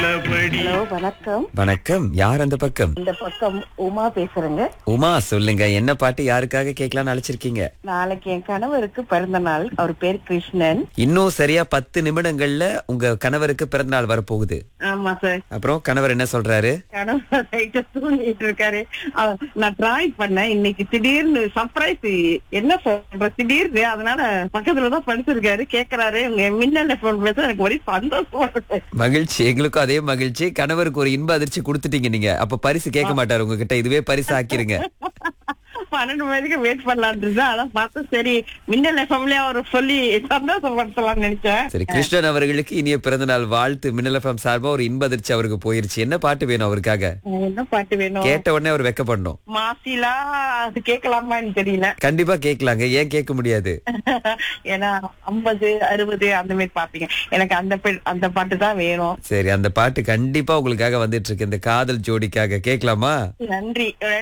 உள்ளபடி ஹலோ வணக்கம் வணக்கம் யார் அந்த பக்கம் இந்த பக்கம் உமா பேசுறேங்க உமா சொல்லுங்க என்ன பாட்டு யாருக்காக கேட்கலாம்னு அழைச்சிருக்கீங்க நாளைக்கு என் கணவருக்கு பிறந்த நாள் அவர் பேர் கிருஷ்ணன் இன்னும் சரியா பத்து நிமிடங்கள்ல உங்க கணவருக்கு பிறந்த நாள் வரப்போகுது ஆமா சார் அப்புறம் கணவர் என்ன சொல்றாரு கணவர் நைட்டு தூங்கிட்டு இருக்காரு அவர் நான் ட்ராய் பண்ணேன் இன்னைக்கு திடீர்னு சர்ப்ரைஸ் என்ன சொல்ற திடீர்னு அதனால பக்கத்துலதான் படுத்திருக்காரு கேக்குறாரு உங்க மின்னல் போன் பேச எனக்கு ஒரே சந்தோஷம் இருக்கு. மகிழ்ச்சி எங்களுக்கும் அதே மகிழ்ச்சி கணவருக்கு ஒரு இன்ப அதிர்ச்சி கொடுத்துட்டீங்க நீங்க அப்ப பரிசு கேட்க மாட்டாரு உங்ககிட்ட இதுவே பரிசு ஆக்கிருங்க பன்னெண்டு மணிக்கு வெயிட் பண்ணலான் இருந்தேன் அதான் பார்த்து சரி மின்னல் எஃப்எம்லயே அவர் சொல்லி சந்தோஷப்படுத்தலாம்னு நினைச்சேன் சரி கிருஷ்ணன் அவர்களுக்கு இனிய பிறந்த நாள் வாழ்த்து மின்னல் எஃப்எம் சார்பா ஒரு இன்ப அதிர்ச்சி அவருக்கு போயிருச்சு என்ன பாட்டு வேணும் அவருக்காக என்ன பாட்டு வேணும் கேட்ட உடனே அவர் வெக்கப்படணும் மாசிலா அது கேட்கலாமான்னு தெரியல கண்டிப்பா கேட்கலாங்க ஏன் கேட்க முடியாது ஏன்னா ஐம்பது அறுபது அந்த மாதிரி பாப்பீங்க எனக்கு அந்த பெ- அந்த பாட்டு தான் வேணும் சரி அந்த பாட்டு கண்டிப்பா உங்களுக்காக வந்துட்டு இருக்கு இந்த காதல் ஜோடிக்காக கேட்கலாமா நன்றி